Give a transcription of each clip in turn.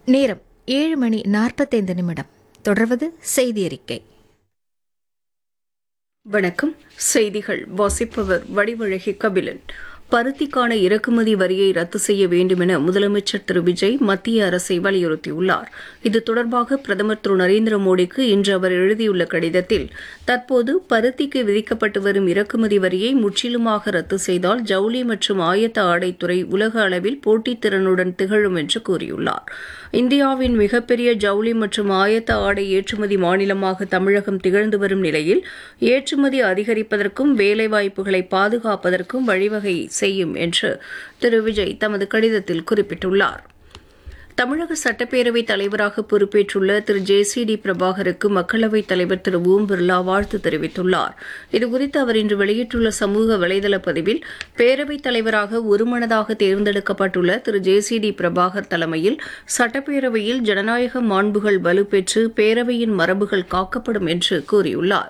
நேரம் ஏழு மணி நாற்பத்தைந்து நிமிடம் தொடர்வது செய்தி அறிக்கை வணக்கம் செய்திகள் வாசிப்பவர் வடிவழகி கபிலன் பருத்திக்கான இறக்குமதி வரியை ரத்து செய்ய வேண்டும் என முதலமைச்சர் திரு விஜய் மத்திய அரசை வலியுறுத்தியுள்ளார் இது தொடர்பாக பிரதமர் திரு நரேந்திர மோடிக்கு இன்று அவர் எழுதியுள்ள கடிதத்தில் தற்போது பருத்திக்கு விதிக்கப்பட்டு வரும் இறக்குமதி வரியை முற்றிலுமாக ரத்து செய்தால் ஜவுளி மற்றும் ஆயத்த ஆடைத்துறை உலக அளவில் போட்டித்திறனுடன் திகழும் என்று கூறியுள்ளார் இந்தியாவின் மிகப்பெரிய ஜவுளி மற்றும் ஆயத்த ஆடை ஏற்றுமதி மாநிலமாக தமிழகம் திகழ்ந்து வரும் நிலையில் ஏற்றுமதி அதிகரிப்பதற்கும் வேலைவாய்ப்புகளை பாதுகாப்பதற்கும் வழிவகை செய்யும் என்று திரு விஜய் தமது கடிதத்தில் குறிப்பிட்டுள்ளார் தமிழக சட்டப்பேரவைத் தலைவராக பொறுப்பேற்றுள்ள திரு ஜே சி டி பிரபாகருக்கு மக்களவைத் தலைவர் திரு ஓம் பிர்லா வாழ்த்து தெரிவித்துள்ளார் இதுகுறித்து அவர் இன்று வெளியிட்டுள்ள சமூக வலைதள பதிவில் பேரவைத் தலைவராக ஒருமனதாக தேர்ந்தெடுக்கப்பட்டுள்ள திரு ஜே சி டி பிரபாகர் தலைமையில் சட்டப்பேரவையில் ஜனநாயக மாண்புகள் வலுப்பெற்று பேரவையின் மரபுகள் காக்கப்படும் என்று கூறியுள்ளார்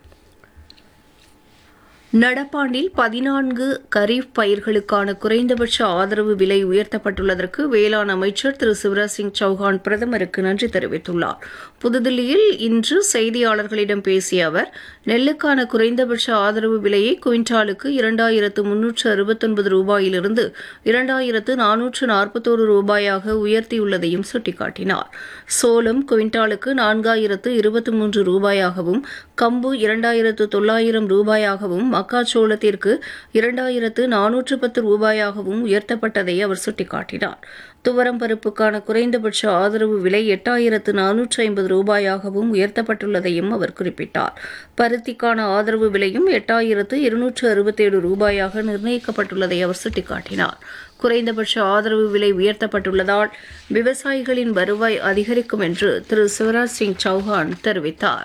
நடப்பாண்டில் பதினான்கு கரீப் பயிர்களுக்கான குறைந்தபட்ச ஆதரவு விலை உயர்த்தப்பட்டுள்ளதற்கு வேளாண் அமைச்சர் திரு சிவராஜ் சிங் சௌஹான் பிரதமருக்கு நன்றி தெரிவித்துள்ளார் புதுதில்லியில் இன்று செய்தியாளர்களிடம் பேசிய அவர் நெல்லுக்கான குறைந்தபட்ச ஆதரவு விலையை குவிண்டாலுக்கு இரண்டாயிரத்து முன்னூற்று அறுபத்தொன்பது ரூபாயிலிருந்து இரண்டாயிரத்து நானூற்று நாற்பத்தோரு ரூபாயாக உயர்த்தியுள்ளதையும் சுட்டிக்காட்டினார் சோளம் குவிண்டாலுக்கு நான்காயிரத்து இருபத்தி மூன்று ரூபாயாகவும் கம்பு இரண்டாயிரத்து தொள்ளாயிரம் ரூபாயாகவும் மக்காச்சோளத்திற்கு இரண்டாயிரத்து நானூற்று பத்து ரூபாயாகவும் உயர்த்தப்பட்டதை அவர் சுட்டிக்காட்டினார் துவரம் பருப்புக்கான குறைந்தபட்ச ஆதரவு விலை எட்டாயிரத்து நானூற்று ஐம்பது ரூபாயாகவும் உயர்த்தப்பட்டுள்ளதையும் அவர் குறிப்பிட்டார் பருத்திக்கான ஆதரவு விலையும் எட்டாயிரத்து இருநூற்று அறுபத்தேழு ரூபாயாக நிர்ணயிக்கப்பட்டுள்ளதை அவர் சுட்டிக்காட்டினார் குறைந்தபட்ச ஆதரவு விலை உயர்த்தப்பட்டுள்ளதால் விவசாயிகளின் வருவாய் அதிகரிக்கும் என்று திரு சிவராஜ் சிங் சௌஹான் தெரிவித்தார்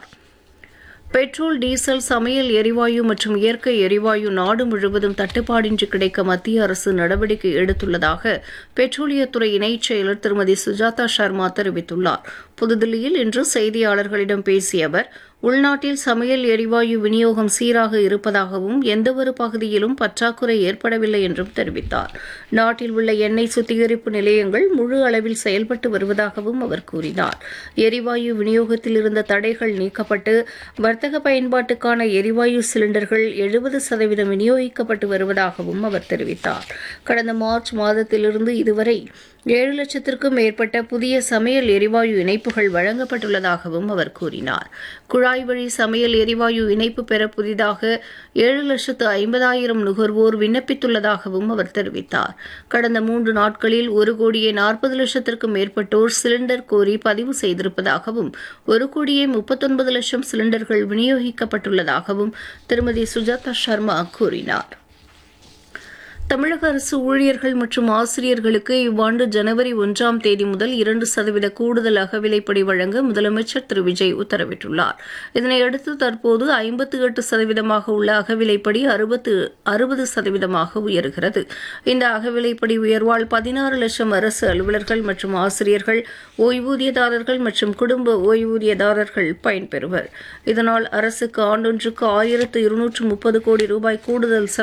பெட்ரோல் டீசல் சமையல் எரிவாயு மற்றும் இயற்கை எரிவாயு நாடு முழுவதும் தட்டுப்பாடின்றி கிடைக்க மத்திய அரசு நடவடிக்கை எடுத்துள்ளதாக பெட்ரோலியத்துறை இணைச் செயலர் திருமதி சுஜாதா சர்மா தெரிவித்துள்ளார் புதுதில்லியில் இன்று செய்தியாளர்களிடம் பேசிய அவர் உள்நாட்டில் சமையல் எரிவாயு விநியோகம் சீராக இருப்பதாகவும் எந்தவொரு பகுதியிலும் பற்றாக்குறை ஏற்படவில்லை என்றும் தெரிவித்தார் நாட்டில் உள்ள எண்ணெய் சுத்திகரிப்பு நிலையங்கள் முழு அளவில் செயல்பட்டு வருவதாகவும் அவர் கூறினார் எரிவாயு விநியோகத்தில் இருந்த தடைகள் நீக்கப்பட்டு வர்த்தக பயன்பாட்டுக்கான எரிவாயு சிலிண்டர்கள் எழுபது சதவீதம் விநியோகிக்கப்பட்டு வருவதாகவும் அவர் தெரிவித்தார் கடந்த மார்ச் மாதத்திலிருந்து இதுவரை ஏழு லட்சத்திற்கும் மேற்பட்ட புதிய சமையல் எரிவாயு இணைப்புகள் வழங்கப்பட்டுள்ளதாகவும் அவர் கூறினார் குழாய் வழி சமையல் எரிவாயு இணைப்பு பெற புதிதாக ஏழு லட்சத்து ஐம்பதாயிரம் நுகர்வோர் விண்ணப்பித்துள்ளதாகவும் அவர் தெரிவித்தார் கடந்த மூன்று நாட்களில் ஒரு கோடியே நாற்பது லட்சத்திற்கும் மேற்பட்டோர் சிலிண்டர் கோரி பதிவு செய்திருப்பதாகவும் ஒரு கோடியே முப்பத்தொன்பது லட்சம் சிலிண்டர்கள் விநியோகிக்கப்பட்டுள்ளதாகவும் திருமதி சுஜாதா சர்மா கூறினார் தமிழக அரசு ஊழியர்கள் மற்றும் ஆசிரியர்களுக்கு இவ்வாண்டு ஜனவரி ஒன்றாம் தேதி முதல் இரண்டு சதவீத கூடுதல் அகவிலைப்படி வழங்க முதலமைச்சர் திரு விஜய் உத்தரவிட்டுள்ளார் இதனையடுத்து தற்போது ஐம்பத்து எட்டு சதவீதமாக உள்ள அகவிலைப்படி அறுபத்து அறுபது சதவீதமாக உயர்கிறது இந்த அகவிலைப்படி உயர்வால் பதினாறு லட்சம் அரசு அலுவலர்கள் மற்றும் ஆசிரியர்கள் ஓய்வூதியதாரர்கள் மற்றும் குடும்ப ஓய்வூதியதாரர்கள் பயன்பெறுவர் இதனால் அரசுக்கு ஆண்டொன்றுக்கு ஆயிரத்து இருநூற்று முப்பது கோடி ரூபாய் கூடுதல்